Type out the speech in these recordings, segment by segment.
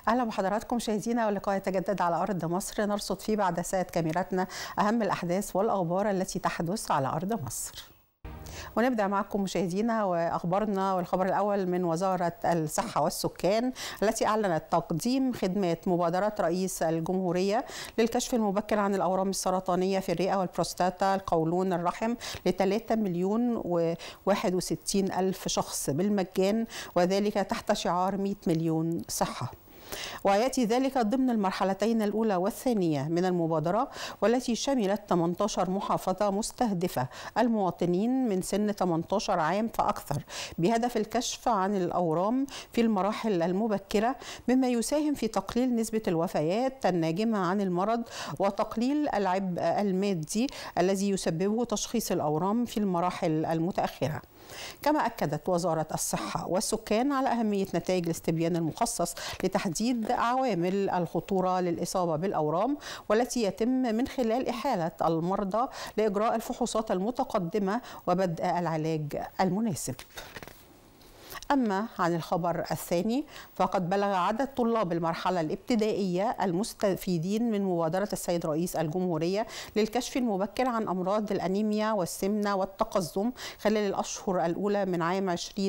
اهلا بحضراتكم مشاهدينا واللقاء يتجدد على ارض مصر نرصد فيه بعد ساعه كاميراتنا اهم الاحداث والاخبار التي تحدث على ارض مصر. ونبدا معكم مشاهدينا واخبارنا والخبر الاول من وزاره الصحه والسكان التي اعلنت تقديم خدمات مبادره رئيس الجمهوريه للكشف المبكر عن الاورام السرطانيه في الرئه والبروستاتا القولون الرحم ل 3 مليون و61 الف شخص بالمجان وذلك تحت شعار 100 مليون صحه. وياتي ذلك ضمن المرحلتين الاولى والثانيه من المبادره والتي شملت 18 محافظه مستهدفه المواطنين من سن 18 عام فاكثر بهدف الكشف عن الاورام في المراحل المبكره مما يساهم في تقليل نسبه الوفيات الناجمه عن المرض وتقليل العبء المادي الذي يسببه تشخيص الاورام في المراحل المتاخره كما أكدت وزارة الصحة والسكان على أهمية نتائج الاستبيان المخصص لتحديد عوامل الخطورة للإصابة بالأورام والتي يتم من خلال إحالة المرضى لإجراء الفحوصات المتقدمة وبدء العلاج المناسب. أما عن الخبر الثاني فقد بلغ عدد طلاب المرحلة الابتدائية المستفيدين من مبادرة السيد رئيس الجمهورية للكشف المبكر عن أمراض الأنيميا والسمنة والتقزم خلال الأشهر الأولى من عام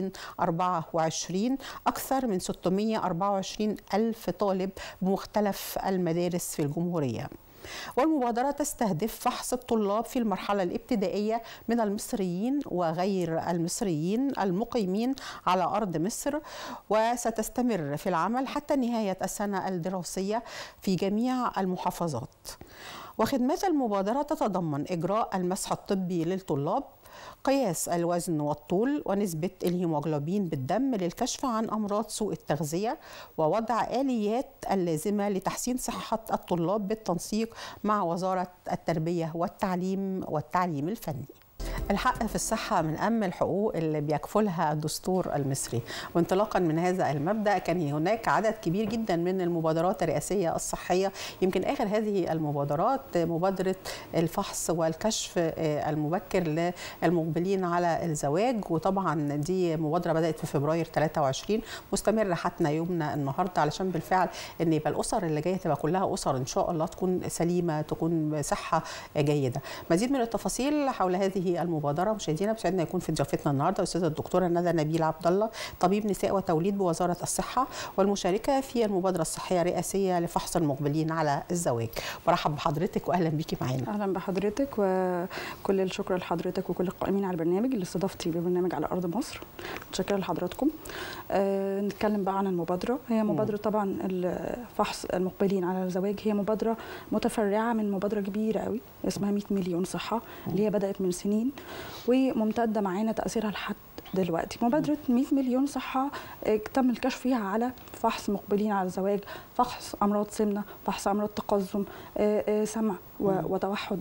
2024 أكثر من 624 ألف طالب بمختلف المدارس في الجمهورية. والمبادرة تستهدف فحص الطلاب في المرحلة الابتدائية من المصريين وغير المصريين المقيمين على أرض مصر وستستمر في العمل حتى نهاية السنة الدراسية في جميع المحافظات وخدمات المبادرة تتضمن إجراء المسح الطبي للطلاب قياس الوزن والطول ونسبة الهيموغلوبين بالدم للكشف عن أمراض سوء التغذية ووضع آليات اللازمة لتحسين صحة الطلاب بالتنسيق مع وزارة التربية والتعليم والتعليم الفني الحق في الصحة من أهم الحقوق اللي بيكفلها الدستور المصري وانطلاقا من هذا المبدأ كان هناك عدد كبير جدا من المبادرات الرئاسية الصحية يمكن آخر هذه المبادرات مبادرة الفحص والكشف المبكر للمقبلين على الزواج وطبعا دي مبادرة بدأت في فبراير 23 مستمرة حتى يومنا النهاردة علشان بالفعل ان يبقى الأسر اللي جاية تبقى كلها أسر إن شاء الله تكون سليمة تكون بصحة جيدة مزيد من التفاصيل حول هذه المبادره مشاهدينا بسعدنا يكون في ضيافتنا النهارده الاستاذه الدكتوره ندى نبيل عبد الله طبيب نساء وتوليد بوزاره الصحه والمشاركه في المبادره الصحيه الرئاسيه لفحص المقبلين على الزواج برحب بحضرتك واهلا بيكي معانا اهلا بحضرتك وكل الشكر لحضرتك وكل القائمين على البرنامج اللي استضافتي ببرنامج على ارض مصر متشكره لحضراتكم أه نتكلم بقى عن المبادره هي مبادره طبعا الفحص المقبلين على الزواج هي مبادره متفرعه من مبادره كبيره قوي اسمها 100 مليون صحه اللي هي بدات من سنين وممتده معانا تاثيرها لحد دلوقتي مبادره 100 مليون صحه تم الكشف فيها على فحص مقبلين على الزواج فحص امراض سمنه فحص امراض تقزم سمع وتوحد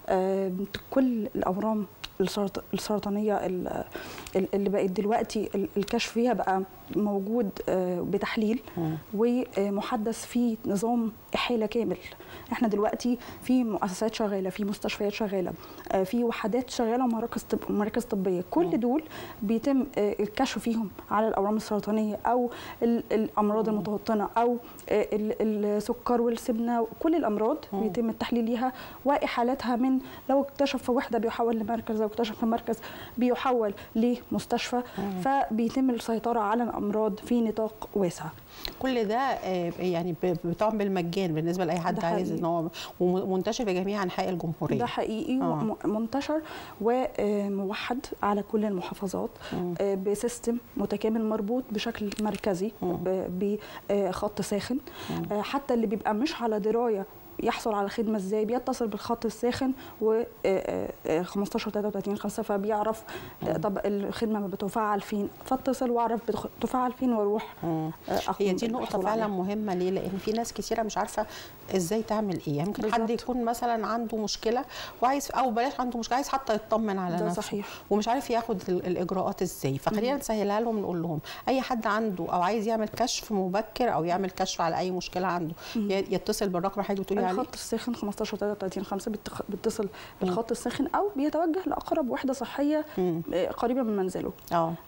كل الاورام السرطانيه اللي بقت دلوقتي الكشف فيها بقى موجود بتحليل ومحدث في نظام احاله كامل احنا دلوقتي في مؤسسات شغاله في مستشفيات شغاله في وحدات شغاله ومراكز طب مراكز طبيه كل دول بيتم الكشف فيهم على الاورام السرطانيه او الامراض المتوطنه او السكر والسمنه كل الامراض بيتم التحليل ليها واحالتها من لو اكتشف في وحده بيحول لمركز لو اكتشف في مركز بيحول لمستشفى فبيتم السيطره على الامراض في نطاق واسع كل ده يعني طبعا بالمجان بالنسبه لاي حد عايز ان هو ومنتشر في جميع انحاء الجمهوريه ده حقيقي آه. منتشر وموحد على كل المحافظات آه. بسيستم متكامل مربوط بشكل مركزي بخط ساخن آه. حتى اللي بيبقى مش على درايه يحصل على خدمه ازاي بيتصل بالخط الساخن و 15 33 5 فبيعرف طب الخدمه بتفعل فين فاتصل واعرف بتفعل فين واروح هي دي نقطه فعلا مهمه ليه لان في ناس كثيره مش عارفه ازاي تعمل ايه يمكن بالزبط. حد يكون مثلا عنده مشكله وعايز او بلاش عنده مشكله عايز حتى يطمن على نفسه صحيح. ومش عارف ياخد الاجراءات ازاي فخلينا نسهلها لهم نقول لهم اي حد عنده او عايز يعمل كشف مبكر او يعمل كشف على اي مشكله عنده يتصل بالرقم اللي حضرتك بتقولي عليه الخط الساخن 15 33 5 بيتصل بالخط الساخن او بيتوجه لاقرب وحده صحيه قريبه من منزله اه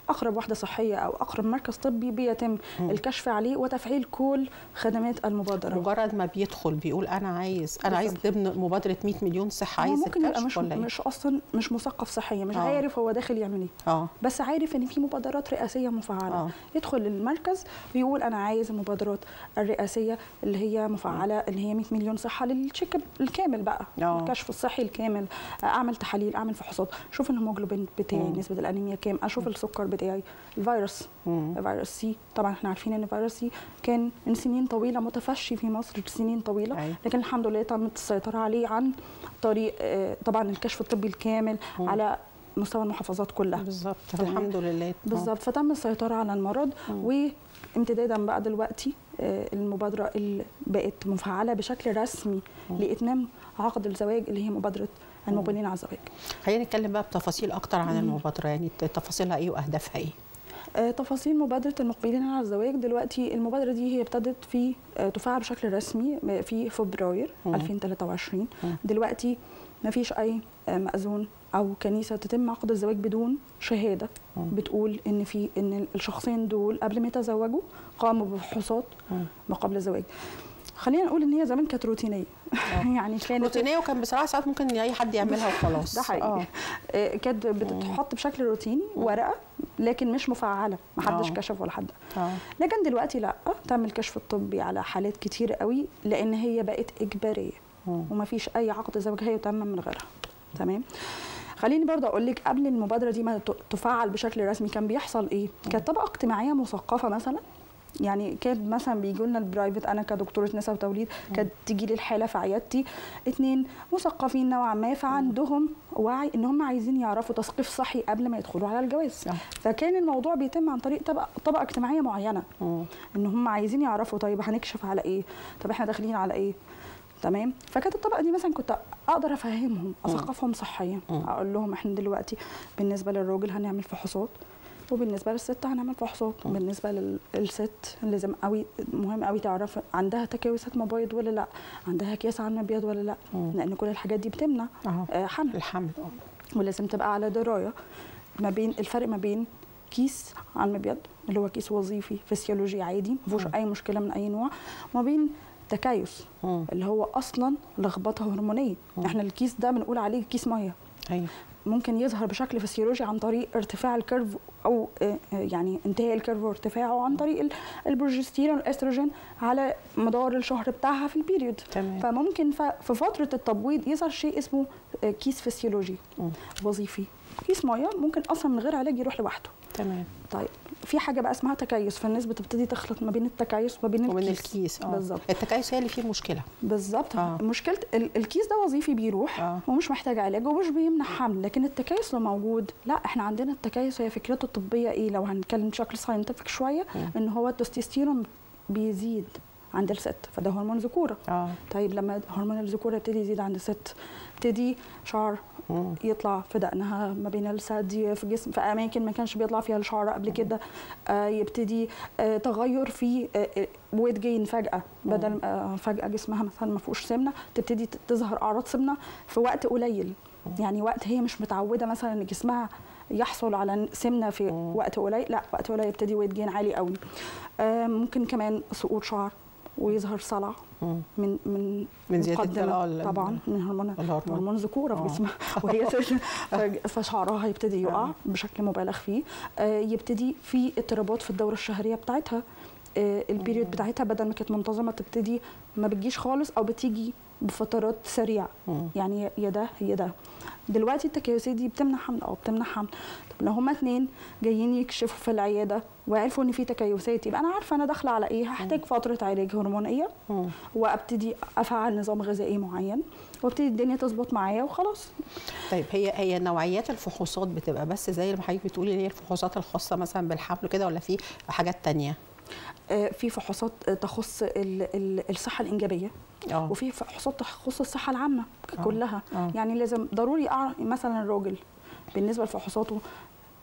اقرب وحده صحيه او اقرب مركز طبي بيتم مم. الكشف عليه وتفعيل كل خدمات المبادره مجرد ما بيدخل بيقول انا عايز انا عايز بالظبط. ضمن مبادره 100 مليون صحه هو عايز ممكن يبقى الكشف مش ولا ايه؟ مش اصلا مش مثقف صحيا مش آه. عارف هو داخل يعمل ايه اه بس عارف ان في مبادرات رئاسيه مفعله اه يدخل المركز بيقول انا عايز المبادرات الرئاسيه اللي هي مفعله اللي هي 100 مليون صحه للتشيك اب الكامل بقى آه. الكشف الصحي الكامل اعمل تحاليل اعمل فحوصات اشوف الهيموجلوبين بتاعي مم. نسبه الانيميا كام اشوف السكر بتاعي الفيروس مم. فيروس سي طبعا احنا عارفين ان فيروس سي كان من سنين طويله متفشي في مصر سنين طويله أيوة. لكن الحمد لله تمت السيطره عليه عن طريق آه، طبعا الكشف الطبي الكامل مم. على مستوى المحافظات كلها بالظبط تمام. الحمد لله آه. بالظبط فتم السيطره على المرض مم. وامتدادا بقى دلوقتي آه، المبادره اللي بقت مفعله بشكل رسمي مم. لاتمام عقد الزواج اللي هي مبادره المقبلين على الزواج خلينا نتكلم بقى بتفاصيل اكتر عن مم. المبادره يعني تفاصيلها ايه واهدافها ايه؟ آه، تفاصيل مبادرة المقبلين على الزواج دلوقتي المبادرة دي هي ابتدت في آه، تفعل بشكل رسمي في فبراير مم. 2023 مم. دلوقتي ما فيش أي آه، مأذون أو كنيسة تتم عقد الزواج بدون شهادة مم. بتقول إن في إن الشخصين دول قبل ما يتزوجوا قاموا بفحوصات مم. ما قبل الزواج خلينا نقول إن هي زمان كانت روتينية يعني كانت روتينيه وكان بصراحه ساعات ممكن اي حد يعملها وخلاص ده حقيقي آه. آه، كانت بتتحط بشكل روتيني ورقة لكن مش مفعلة محدش آه. كشف ولا حد اه لكن دلوقتي لا تم الكشف الطبي على حالات كتير قوي لان هي بقت اجباريه مم. ومفيش اي عقد زواج هيتم من غيرها تمام خليني برضه اقول لك قبل المبادره دي ما ت- تفعل بشكل رسمي كان بيحصل ايه كانت طبقه اجتماعيه مثقفه مثلا يعني كان مثلا بيجوا لنا البرايفت انا كدكتوره نساء وتوليد كانت تيجي لي الحاله في عيادتي اتنين مثقفين نوعا ما فعندهم وعي ان هم عايزين يعرفوا تثقيف صحي قبل ما يدخلوا على الجواز صح. فكان الموضوع بيتم عن طريق طبقه طبقه اجتماعيه معينه مم. ان هم عايزين يعرفوا طيب هنكشف على ايه طب احنا داخلين على ايه تمام فكانت الطبقه دي مثلا كنت اقدر افهمهم اثقفهم صحيا مم. اقول لهم احنا دلوقتي بالنسبه للراجل هنعمل فحوصات وبالنسبه للست هنعمل فحوصات مم. بالنسبه لل- للست لازم قوي مهم قوي تعرف عندها تكيسات مبايض ولا لا عندها اكياس على المبيض ولا لا مم. لان كل الحاجات دي بتمنع اهو آه، حمل الحمل آه. ولازم تبقى على درايه ما بين الفرق ما بين كيس على المبيض اللي هو كيس وظيفي فسيولوجي عادي ما فيهوش مم. اي مشكله من اي نوع وما بين تكيس مم. اللي هو اصلا لخبطه هرمونيه مم. احنا الكيس ده بنقول عليه كيس ميه ايوه ممكن يظهر بشكل فسيولوجي عن طريق ارتفاع الكيرف او آه، آه، يعني انتهاء الكيرف وارتفاعه عن طريق ال- البروجستيرون والاستروجين على مدار الشهر بتاعها في البيريود تمام فممكن ف- في فتره التبويض يظهر شيء اسمه آه، كيس فسيولوجي مم. وظيفي كيس ميه ممكن اصلا من غير علاج يروح لوحده تمام طيب في حاجه بقى اسمها تكيس فالناس بتبتدي تخلط ما بين التكيس وما بين ومن الكيس الكيس اه بالظبط التكيس هي اللي فيه مشكله بالظبط آه. مشكله ال- الكيس ده وظيفي بيروح آه. ومش محتاج علاج ومش بيمنع حمل لكن التكيس لو موجود لا احنا عندنا التكيس هي فكرته الطبيه ايه لو هنتكلم بشكل ساينتفك شويه مم. ان هو التستوستيرون بيزيد عند الست فده هرمون ذكوره اه طيب لما هرمون الذكوره يبتدي يزيد عند الست يبتدي شعر مم. يطلع في دقنها ما بين الثدي في جسم في اماكن ما كانش بيطلع فيها الشعر قبل كده آه يبتدي آه تغير في آه ويت جين فجاه بدل آه فجاه جسمها مثلا ما فيهوش سمنه تبتدي ت- تظهر اعراض سمنه في وقت قليل يعني وقت هي مش متعوده مثلا ان جسمها يحصل على سمنه في مم. وقت قليل لا وقت قليل يبتدي ويت جين عالي قوي آه ممكن كمان سقوط شعر ويظهر صلع مم. من من من زيادة مقدمة ال- ال- طبعا من هرمون الهرمون. هرمون ذكوره في آه. جسمها وهي ف- فشعرها يبتدي يقع آه. بشكل مبالغ فيه آه، يبتدي في اضطرابات في الدوره الشهريه بتاعتها آه، البيريود بتاعتها بدل ما كانت منتظمه تبتدي ما بتجيش خالص او بتيجي بفترات سريعه مم. يعني يا ده يا ده دلوقتي التكيسات دي بتمنع حمل او بتمنع حمل طب لو هما اتنين جايين يكشفوا في العياده وعرفوا ان في تكيسات يبقى انا عارفه انا داخله على ايه هحتاج فتره علاج هرمونيه مم. وابتدي افعل نظام غذائي معين وابتدي الدنيا تظبط معايا وخلاص طيب هي هي نوعيات الفحوصات بتبقى بس زي ما حضرتك بتقولي اللي هي الفحوصات الخاصه مثلا بالحمل كده ولا في حاجات تانية؟ آه، في فحوصات آه، تخص ال- ال- الصحه الانجابيه اه وفي فحوصات تخص الصحه العامه آه. كلها آه. يعني لازم ضروري اعرف مثلا الراجل بالنسبه لفحوصاته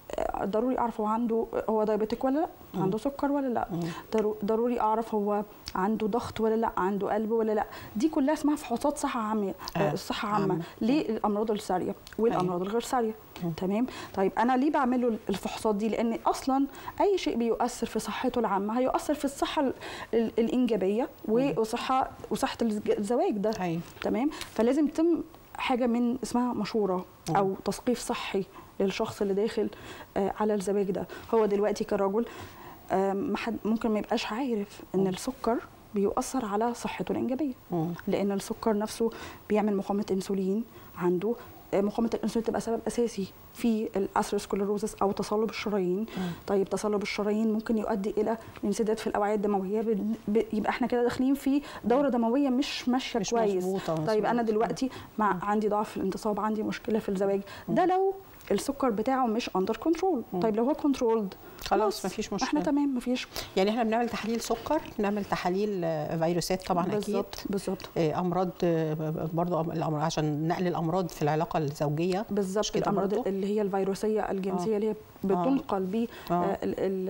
آه، ضروري اعرف هو عنده هو دايابيتيك ولا لا مم. عنده سكر ولا لا مم. ضرو- ضروري اعرف هو عنده ضغط ولا لا عنده قلب ولا لا دي كلها اسمها فحوصات صحه عامه آه، آه. صحه عامه عامة. للامراض الساريه والامراض الغير ساريه مم. تمام طيب انا ليه بعمل له الفحوصات دي لان اصلا اي شيء بيؤثر في صحته العامه هيؤثر في الصحه ال- ال- الانجابيه وصحه وصحه الز- الزواج ده ايوه تمام فلازم يتم حاجه من اسمها مشوره مم. او تثقيف صحي للشخص اللي داخل آه، على الزواج ده هو دلوقتي كرجل آه، ما حد- ممكن ما يبقاش عارف ان مم. السكر السكر بيؤثر على صحته الانجابيه مم. لان السكر نفسه بيعمل مقاومه انسولين عنده آه، مقاومه الانسولين تبقى سبب اساسي في الاسروسكلروزس او تصلب الشرايين مم. طيب تصلب الشرايين ممكن يؤدي الى انسداد في الاوعيه الدمويه ب- ب- يبقى احنا كده داخلين في دوره دمويه مش ماشيه مش كويس مظبوطة، طيب انا مظبوط. دلوقتي مع عندي ضعف في الانتصاب عندي مشكله في الزواج ده لو السكر بتاعه مش اندر كنترول مم. طيب لو هو كنترولد خلاص مفيش مشكله احنا تمام مفيش يعني احنا بنعمل تحليل سكر بنعمل تحاليل آه، فيروسات طبعا اكيد بالظبط بالظبط آه، امراض آه، برضه الامراض عشان نقل الامراض في العلاقه الزوجيه بالظبط كده الامراض برضو؟ اللي هي الفيروسيه الجنسيه اللي هي بتنقل ب آه.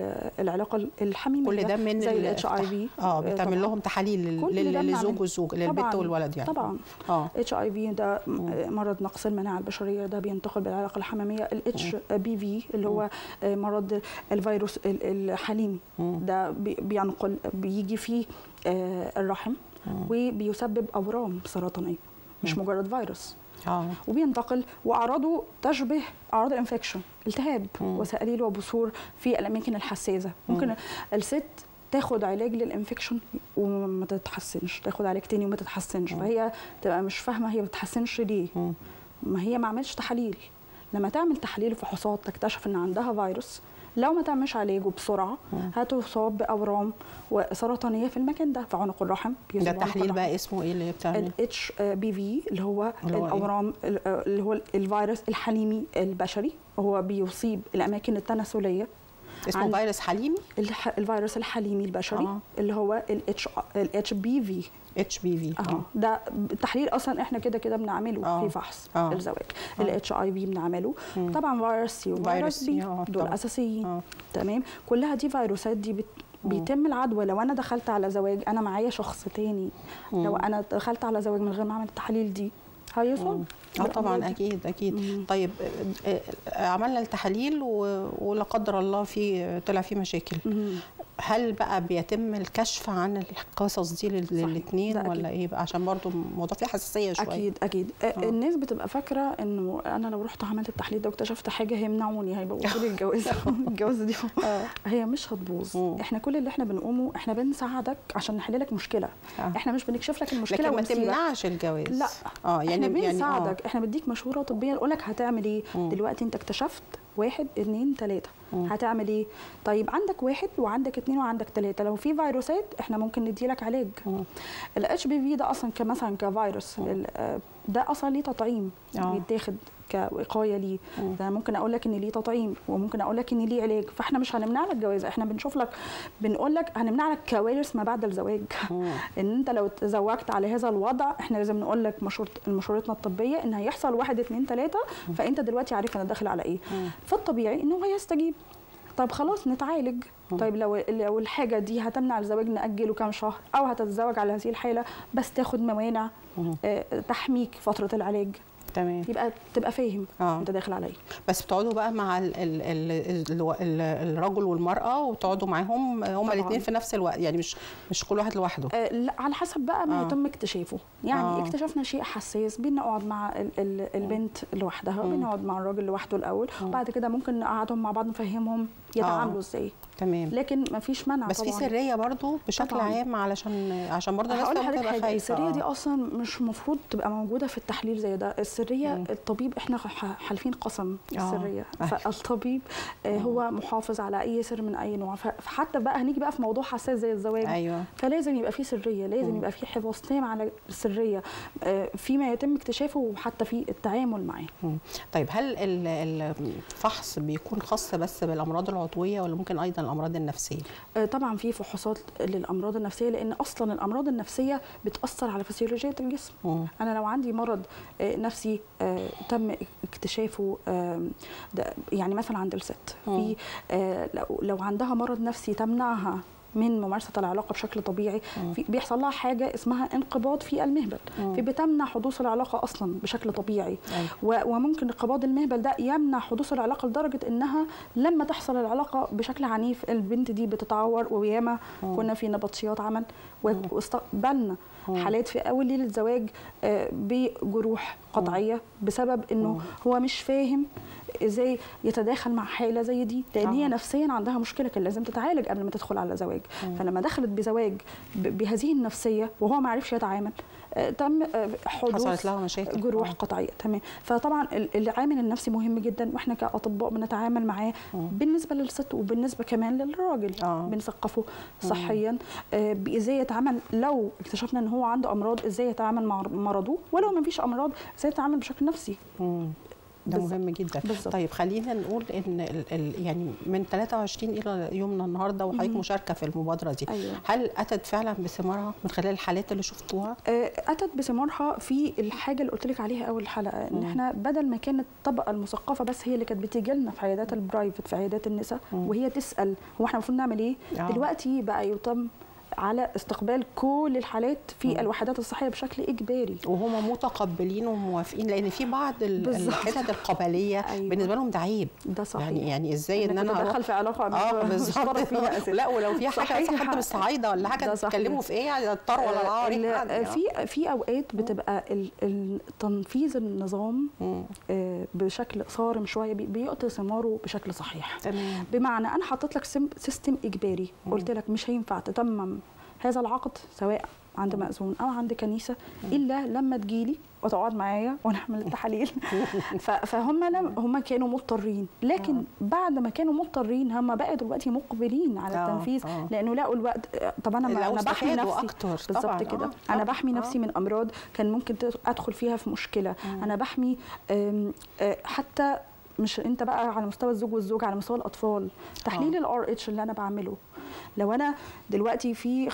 العلاقه الحميميه كل ده من زي ال- الاتش اي في اه بتعمل لهم تحاليل لل- كل ده لل- للزوج بنعمل. والزوج للبنت طبعاً، والولد يعني طبعا اه اتش اي في ده م- مم. مرض نقص المناعه البشريه ده بينتقل بالعلاقه الحميميه الاتش بي في اللي هو آه، مرض الفيروس ال- الحليمي مم. ده بي- بينقل بيجي فيه آه، الرحم مم. وبيسبب اورام سرطانيه مش مم. مجرد فيروس اه وبينتقل واعراضه تشبه اعراض الانفكشن التهاب مم. وسائل وبثور في الاماكن الحساسه ممكن مم. الست تاخد علاج للانفكشن وما تتحسنش تاخد علاج تاني وما تتحسنش مم. فهي تبقى مش فاهمه هي ما بتتحسنش ليه مم. ما هي ما عملتش تحاليل لما تعمل تحاليل وفحوصات تكتشف ان عندها فيروس لو ما تعملش علاجه بسرعه مم. هتصاب باورام وسرطانيه في المكان ده في عنق الرحم ده بيصيب عنق التحليل الرحم. بقى اسمه ايه اللي بتعمل الاتش بي في اللي هو اللي هو إيه؟ الاورام اللي هو الفيروس الحليمي البشري هو بيصيب الاماكن التناسليه اسمه عند- فيروس حليمي الح- الفيروس الحليمي البشري آه. اللي هو الاتش الاتش بي في اتش بي في اهو ده التحليل اصلا احنا كده كده بنعمله آه. في فحص آه. الزواج آه. الاتش اي في بنعمله مم. طبعا فيروس سي فيروس وفيروس سي، بي آه، دول طبعاً. اساسيين اه تمام كلها دي فيروسات دي بت... مم. بيتم العدوى لو انا دخلت على زواج انا معايا شخص تاني مم. لو انا دخلت على زواج من غير ما اعمل التحاليل دي هيصاب اه طبعا بالأمراض دي. اكيد اكيد مم. طيب آه، آه، عملنا التحاليل و- ولا قدر الله في طلع في مشاكل مم. هل بقى بيتم الكشف عن القصص دي ده للاثنين أكيد. ولا ايه بقى عشان برضو الموضوع فيه حساسيه شويه اكيد اكيد آه. آه. الناس بتبقى فاكره انه انا لو رحت عملت التحليل ده واكتشفت حاجه هيمنعوني هيبوظوا لي الجواز الجواز دي اه هي مش هتبوظ مم. احنا كل اللي احنا بنقومه احنا بنساعدك عشان نحل لك مشكله آه. احنا مش بنكشف لك المشكله لكن ما ونسيبك. تمنعش الجواز لا اه يعني احنا يعني بنساعدك احنا بديك مشوره طبيه نقول لك هتعمل ايه مم. دلوقتي انت اكتشفت واحد اتنين تلاته مم. هتعمل ايه طيب عندك واحد وعندك اتنين وعندك تلاته لو في فيروسات احنا ممكن ندي لك علاج مم. الاتش بي في ده اصلا كمثلا كفيروس مم. ال- آه، ده اصلا ليه تطعيم آه. بيتاخد كوقايه ليه مم. ده ممكن اقول لك ان ليه تطعيم وممكن اقول لك ان ليه علاج فاحنا مش هنمنع لك جواز احنا بنشوف لك بنقول لك هنمنع لك كوارث ما بعد الزواج مم. ان انت لو تزوجت على هذا الوضع احنا لازم نقول لك مشورة مشورتنا الطبيه ان هيحصل واحد اتنين تلاته فانت دلوقتي عارف انا داخل على ايه مم. فالطبيعي ان هو يستجيب طب خلاص نتعالج مم. طيب لو لو الحاجه دي هتمنع الزواج ناجله كام شهر او هتتزوج على هذه الحاله بس تاخد موانع مم. آه، تحميك فتره العلاج تمام يبقى تبقى فاهم اه انت داخل على ايه بس بتقعدوا بقى مع ال ال ال ال ال الرجل والمراه وتقعدوا معاهم هما طبعاً. الاثنين في نفس الوقت يعني مش مش كل واحد لوحده آه، لا على حسب بقى ما آه. يتم اكتشافه يعني آه. آه. اكتشفنا شيء حساس بنقعد مع ال ال البنت لوحدها مم. بنقعد مع الراجل لوحده الاول مم. وبعد كده ممكن نقعدهم مع بعض نفهمهم يتعاملوا آه. ازاي تمام لكن ما فيش منع بس في طبعا سريه برضو بشكل طبعاً. عام علشان عشان برضو الناس هقول ممكن لحضرتك تبقى حاجه خايفه السريه دي آه. اصلا مش المفروض تبقى موجوده في التحليل زي ده السريه مم. الطبيب احنا ح- حالفين قسم آه. السريه آه. فالطبيب آه، هو محافظ على اي سر من اي نوع ف- فحتى بقى هنيجي بقى في موضوع حساس زي الزواج ايوه فلازم يبقى في سريه لازم مم. يبقى في حفاظ تام على السريه آه، فيما يتم اكتشافه وحتى في التعامل معاه مم. طيب هل ال- ال- الفحص بيكون خاص بس بالامراض العضويه ولا ممكن ايضا الامراض النفسيه آه، طبعا في فحوصات للامراض النفسيه لان اصلا الامراض النفسيه بتاثر على فسيولوجيه الجسم مم. انا لو عندي مرض آه، نفسي آه، تم اكتشافه آم، ده- يعني مثلا عند الست في آه، لو لو عندها مرض نفسي تمنعها من ممارسه العلاقه بشكل طبيعي في بيحصل لها حاجه اسمها انقباض في المهبل فبتمنع حدوث العلاقه اصلا بشكل طبيعي أيوة. و- وممكن انقباض المهبل ده يمنع حدوث العلاقه لدرجه انها لما تحصل العلاقه بشكل عنيف البنت دي بتتعور وياما كنا في نبطشيات عمل و- واستقبلنا حالات في اول ليله زواج آه، بجروح قطعيه بسبب انه هو مش فاهم ازاي يتداخل مع حاله زي دي لان هي آه. نفسيا عندها مشكله كان لازم تتعالج قبل ما تدخل على زواج فلما دخلت بزواج ب- بهذه النفسيه وهو ما عرفش يتعامل آه، تم آه، حدوث حصلت لها مشاكل. جروح آه. قطعيه تمام فطبعا ال- العامل النفسي مهم جدا واحنا كاطباء بنتعامل معاه بالنسبه للست وبالنسبه كمان للراجل آه. بنثقفه صحيا آه، ازاي يتعامل لو اكتشفنا ان هو عنده امراض ازاي يتعامل مع مرضه ولو ما فيش امراض ازاي يتعامل بشكل نفسي مم. ده بالظبط. مهم جدا بالظبط. طيب خلينا نقول ان ال ال يعني من 23 الى يومنا النهارده وحضرتك مهم. مشاركه في المبادره دي أيوة. هل اتت فعلا بثمارها من خلال الحالات اللي شفتوها آه، اتت بثمارها في الحاجه اللي قلت لك عليها اول الحلقه ان احنا بدل ما كانت الطبقه المثقفه بس هي اللي كانت بتيجي لنا في عيادات البرايفت في عيادات النساء وهي تسال هو احنا المفروض نعمل ايه آه. دلوقتي بقى يتم على استقبال كل الحالات في الوحدات الصحيه بشكل اجباري وهم متقبلين وموافقين لان في بعض ال- بالظبط. الحتت القبليه أيوة. بالنسبه لهم ده عيب ده صحيح يعني يعني ازاي ان إنك انا تتدخل أروح- في علاقه اه مش بالظبط طرف فيها أساساً. لا ولو في حاجه صحيح. مثلا حد من الصعايده ولا حاجه ده صحيح. تتكلموا في ايه يعني الطار ولا العار ال- يعني. في في اوقات بتبقى ال- ال- تنفيذ النظام مم. آه، بشكل صارم شويه بي- بيعطي ثماره بشكل صحيح تمام بمعنى انا حطيت لك سم- سيستم اجباري قلت لك مش هينفع تتمم هذا العقد سواء عند مأذون او عند كنيسه الا لما تجيلي وتقعد معايا ونعمل التحاليل ف- فهم لم هم كانوا مضطرين لكن بعد ما كانوا مضطرين هم بقى دلوقتي مقبلين على آه، التنفيذ آه. لانه لقوا الوقت طب انا لو انا بحمي استفادوا نفسي أكتر بالظبط طبعاً، كده آه، انا آه، بحمي آه. نفسي من امراض كان ممكن تد- ادخل فيها في مشكله انا بحمي آم، آه، حتى مش انت بقى على مستوى الزوج والزوجه على مستوى الاطفال تحليل الار اتش اللي انا بعمله لو انا دلوقتي في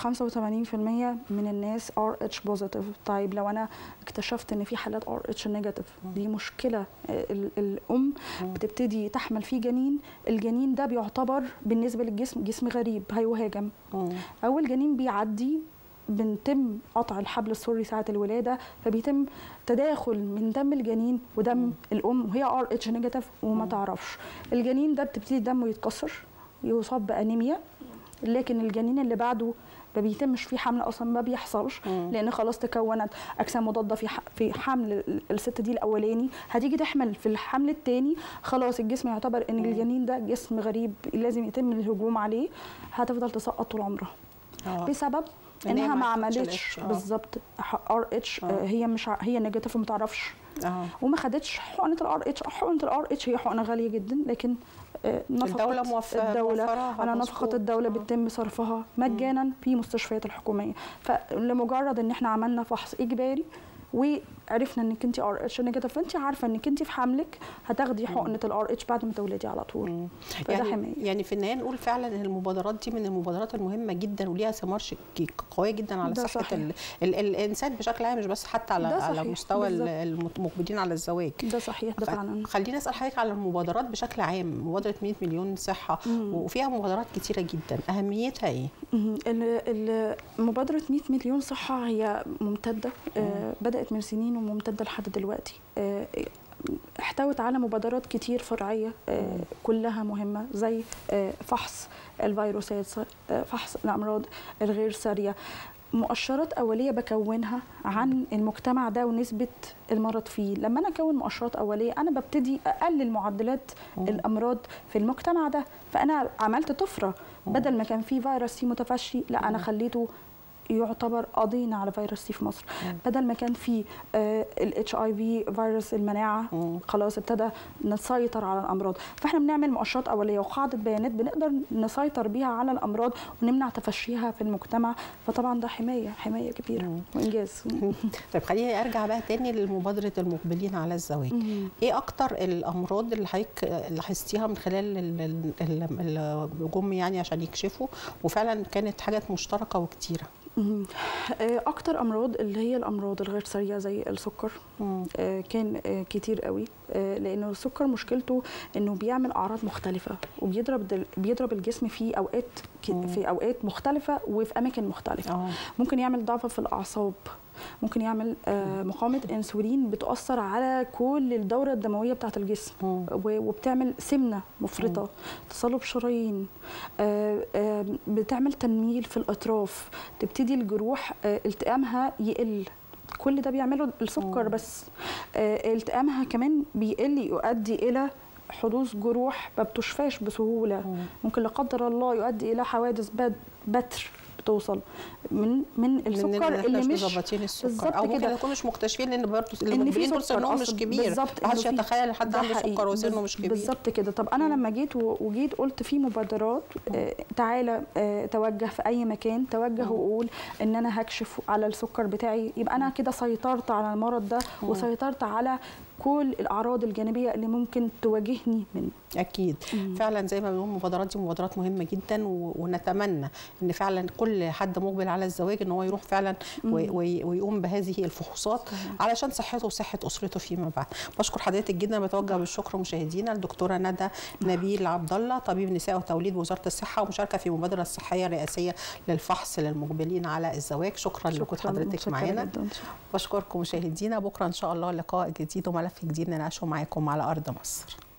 85% من الناس ار اتش بوزيتيف طيب لو انا اكتشفت ان في حالات ار اتش نيجاتيف دي مشكله آه، ال- الام بتبتدي تحمل فيه جنين الجنين ده بيعتبر بالنسبه للجسم جسم غريب هيهاجم مم. اول جنين بيعدي بنتم قطع الحبل السري ساعه الولاده فبيتم تداخل من دم الجنين ودم الام وهي ار اتش نيجاتيف وما تعرفش الجنين ده بتبتدي دمه يتكسر يصاب بانيميا لكن الجنين اللي بعده ما بيتمش فيه حمل اصلا ما بيحصلش مم. لان خلاص تكونت اجسام مضاده في ح- في حمل ال- الست دي الاولاني هتيجي تحمل في الحمل الثاني خلاص الجسم يعتبر ان الجنين ده جسم غريب لازم يتم الهجوم عليه هتفضل تسقط طول عمرها آه. بسبب إن هي انها ما ما أخدتش عملتش ال H. آه. بالظبط ار اتش آه. هي مش ع- هي نيجاتيف وما تعرفش اه وما خدتش حقنه الار اتش حقنه الار اتش هي حقنه غاليه جدا لكن آه، نفقة الدولة موفرة- الدولة موفراها، على مظبوط. نفقة الدولة آه. بيتم صرفها مجانا في مستشفيات الحكومية فلمجرد ان احنا عملنا فحص اجباري وعرفنا انك انت ار اتش نيجاتيف فانت عارفه انك انت في حملك هتاخدي حقنه الار اتش بعد ما تولدي على طول مم. فده يعني حمايه يعني في النهايه نقول فعلا ان المبادرات دي من المبادرات المهمه جدا وليها ثمار شك- قويه جدا على ده صحه صحيح. ال ال الانسان بشكل عام مش بس حتى على ده على صحيح، مستوى ال- بالظبط. المقبلين على الزواج ده صحيح ده خ- فعلا خلينا اسال حضرتك على المبادرات بشكل عام مبادره 100 مليون صحه مم. وفيها مبادرات كتيره جدا اهميتها ايه مهم. ال- ال- مبادرة 100 مليون صحة هي ممتدة آه، بدأت من سنين وممتدة لحد دلوقتي آه، احتوت على مبادرات كتير فرعية آه، كلها مهمة زي آه، فحص الفيروسات آه، فحص الأمراض الغير سارية مؤشرات أولية بكونها عن المجتمع ده ونسبة المرض فيه لما أنا أكون مؤشرات أولية أنا ببتدي أقلل معدلات الأمراض في المجتمع ده فأنا عملت طفرة بدل ما كان في فيروس فيه متفشي لا أنا خليته يعتبر قضينا على فيروس سي في مصر بدل ما كان في الاتش اي في فيروس المناعه مم. خلاص ابتدى نسيطر على الامراض فاحنا بنعمل مؤشرات اوليه وقاعده بيانات بنقدر نسيطر بيها على الامراض ونمنع تفشيها في المجتمع فطبعا ده حمايه حمايه كبيره مم. وانجاز طيب خليني ارجع بقى تاني لمبادره المقبلين على الزواج مم. ايه اكتر الامراض اللي حضرتك لاحظتيها من خلال ال- ال- ال- الجم يعني عشان يكشفوا وفعلا كانت حاجات مشتركه وكتيره مم. آه، اكتر امراض اللي هي الامراض الغير سريعه زي السكر مم. آه، كان آه، كتير قوي آه، لانه السكر مشكلته انه بيعمل اعراض مختلفه وبيضرب دل- بيضرب الجسم في اوقات ك- مم. في اوقات مختلفه وفي اماكن مختلفه اه ممكن يعمل ضعف في الاعصاب ممكن يعمل آه، مقاومه انسولين بتاثر على كل الدوره الدمويه بتاعه الجسم مم. و- وبتعمل سمنه مفرطه تصلب شرايين آه، آه، بتعمل تنميل في الاطراف تبتدي الجروح آه، التئامها يقل كل ده بيعمله السكر مم. بس آه، التئامها كمان بيقل يؤدي الى حدوث جروح ما بتشفاش بسهوله مم. ممكن لا قدر الله يؤدي الى حوادث بد- بتر بتوصل من من السكر اللي اللي مش مش مظبطين السكر بالظبط او ممكن كده. يكونوا مش مكتشفين لان برضه إن في المقبلين دول سكر سنهم مش أصلاً. كبير بالظبط، محدش إنه في- يتخيل حد ده عنده حقيقي. سكر وسنه بز- مش كبير بالظبط كده طب انا لما جيت و- وجيت قلت في مبادرات آه، تعالى آه، توجه في اي مكان توجه مم. وقول ان انا هكشف على السكر بتاعي يبقى انا كده سيطرت على المرض ده مم. وسيطرت على كل الاعراض الجانبيه اللي ممكن تواجهني منه اكيد مم. فعلا زي ما بنقول المبادرات دي مبادرات مهمه جدا و- ونتمنى ان فعلا كل حد مقبل على الزواج ان هو يروح فعلا وي- وي- ويقوم بهذه الفحوصات علشان صحته وصحه اسرته فيما بعد بشكر حضرتك جدا بتوجه بالشكر مشاهدينا الدكتوره ندى نبيل عبد الله طبيب نساء وتوليد بوزاره الصحه ومشاركه في مبادره الصحيه الرئاسيه للفحص للمقبلين على الزواج شكرا لوجود حضرتك متشكرة معانا جداً. بشكركم مشاهدينا بكره ان شاء الله لقاء جديد وملف جديد نناقشه معاكم على ارض مصر